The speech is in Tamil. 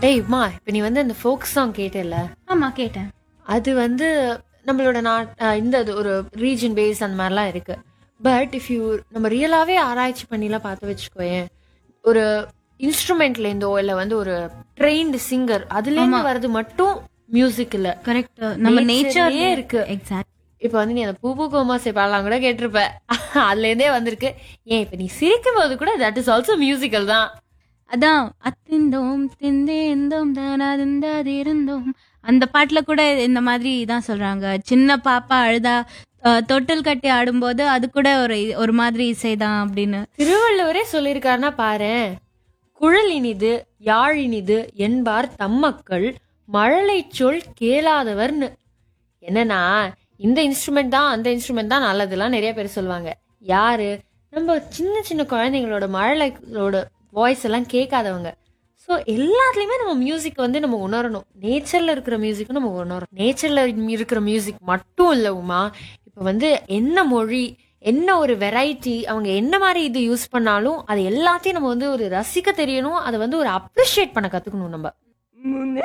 டேய் உமா இப்ப நீ வந்து அந்த ஃபோக் சாங் கேட்டல ஆமா கேட்டேன் அது வந்து நம்மளோட நாட் அஹ் இந்த இது ஒரு ரீஜன் பேஸ் அந்த மாதிரிலாம் இருக்கு பட் இஃப் யூ நம்ம ரியலாவே ஆராய்ச்சி பண்ணிலாம் பார்த்து வச்சுக்கோயேன் ஒரு இன்ஸ்ட்ருமெண்ட்ல இருந்தோ இல்ல வந்து ஒரு ட்ரெயின்டு சிங்கர் அதுல இருந்து வர்றது மட்டும் மியூசிக் இல்ல கரெக்ட் நம்ம Nature-லயே நேச்சர் இருக்கு. எக்ஸாக்ட் இப்ப வந்து நீ அந்த பூ பூ கோமாசை பாடலாம் கூட கேட்டிருப்ப அதுல இருந்தே வந்திருக்கு ஏன் இப்ப நீ சிரிக்கும் போது கூட தட் இஸ் ஆல்சோ மியூசிக்கல் தான் அதான் அத்திந்தோம் திந்தேந்தோம் தானாதிருந்தோம் அந்த பாட்டுல கூட இந்த மாதிரி தான் சொல்றாங்க சின்ன பாப்பா அழுதா அஹ், தொட்டில் கட்டி ஆடும்போது அது கூட ஒரு ஒரு மாதிரி இசைதான் அப்படின்னு திருவள்ளுவரே சொல்லியிருக்காருன்னா பாரேன் குழல் இனிது யாழ் இனிது என்பார் தம்மக்கள் மழலை சொல் கேளாதவர்னு என்னன்னா இந்த இன்ஸ்ட்ருமெண்ட் தான் அந்த இன்ஸ்ட்ருமெண்ட் தான் நல்லதுலாம் நிறைய பேர் சொல்லுவாங்க யாரு நம்ம சின்ன சின்ன குழந்தைங்களோட மழலைகளோட வாய்ஸ் எல்லாம் கேட்காதவங்க ஸோ எல்லாத்துலேயுமே நம்ம மியூசிக் வந்து நம்ம உணரணும் நேச்சர்ல இருக்கிற மியூசிக்கும் நம்ம உணரணும் நேச்சர்ல இருக்கிற மியூசிக் மட்டும் இல்லை உமா இப்போ வந்து என்ன மொழி என்ன ஒரு வெரைட்டி அவங்க என்ன மாதிரி இது யூஸ் பண்ணாலும் அது எல்லாத்தையும் நம்ம வந்து ஒரு ரசிக்க தெரியணும் அதை வந்து ஒரு அப்ரிஷியேட் பண்ண கத்துக்கணும் நம்ம